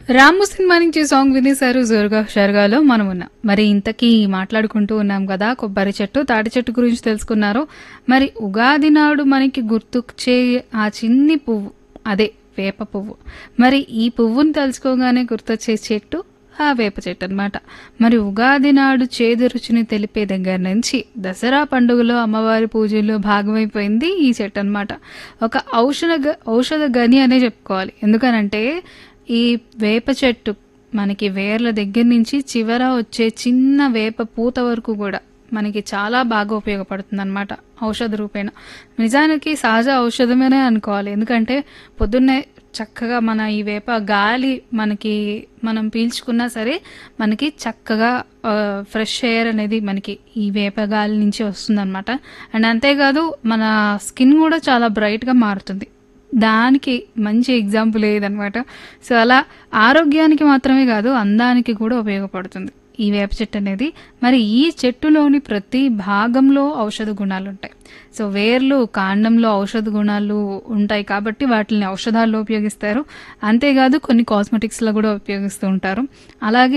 రాము cinema నుంచి song వినేశారు జోరుగా షర్గాలో మనం ఉన్నాం మరి ఇంతకీ మాట్లాడుకుంటూ ఉన్నాం కదా కొబ్బరి చెట్టు తాటి చెట్టు గురించి తెలుసుకున్నారు మరి ఉగాది నాడు మనకి గుర్తుచ్చే ఆ చిన్ని పువ్వు అదే వేప పువ్వు మరి ఈ పువ్వును తెలుసుకోగానే గుర్తొచ్చే చెట్టు ఆ వేప చెట్టు అనమాట మరి ఉగాది నాడు చేదు రుచిని తెలిపే దగ్గర నుంచి దసరా పండుగలో అమ్మవారి పూజల్లో భాగమైపోయింది ఈ చెట్టు అనమాట ఒక ఔషధ గ- ఔషధ గని అనే చెప్పుకోవాలి ఎందుకనంటే ఈ వేప చెట్టు మనకి వేర్ల దగ్గర నుంచి చివర వచ్చే చిన్న వేప పూత వరకు కూడా మనకి చాలా బాగా ఉపయోగపడుతుంది అనమాట ఔషధ రూపేణ నిజానికి సహజ ఔషధమేనే అనుకోవాలి ఎందుకంటే పొద్దున్నే చక్కగా మన ఈ వేప గాలి మనకి మనం పీల్చుకున్నా సరే మనకి చక్కగా ఫ్రెష్ ఎయిర్ అనేది మనకి ఈ వేప గాలి నుంచి వస్తుందన్నమాట అండ్ అంతేకాదు మన స్కిన్ కూడా చాలా బ్రైట్గా మారుతుంది దానికి మంచి ఎగ్జాంపుల్ ఏదనమాట సో అలా ఆరోగ్యానికి మాత్రమే కాదు అందానికి కూడా ఉపయోగపడుతుంది ఈ వేప చెట్టు అనేది మరి ఈ చెట్టులోని ప్రతి భాగంలో ఔషధ గుణాలు ఉంటాయి సో వేర్లు కాండంలో ఔషధ గుణాలు ఉంటాయి కాబట్టి వాటిని ఔషధాల్లో ఉపయోగిస్తారు అంతేకాదు కొన్ని కాస్మెటిక్స్లో కూడా ఉపయోగిస్తూ ఉంటారు అలాగే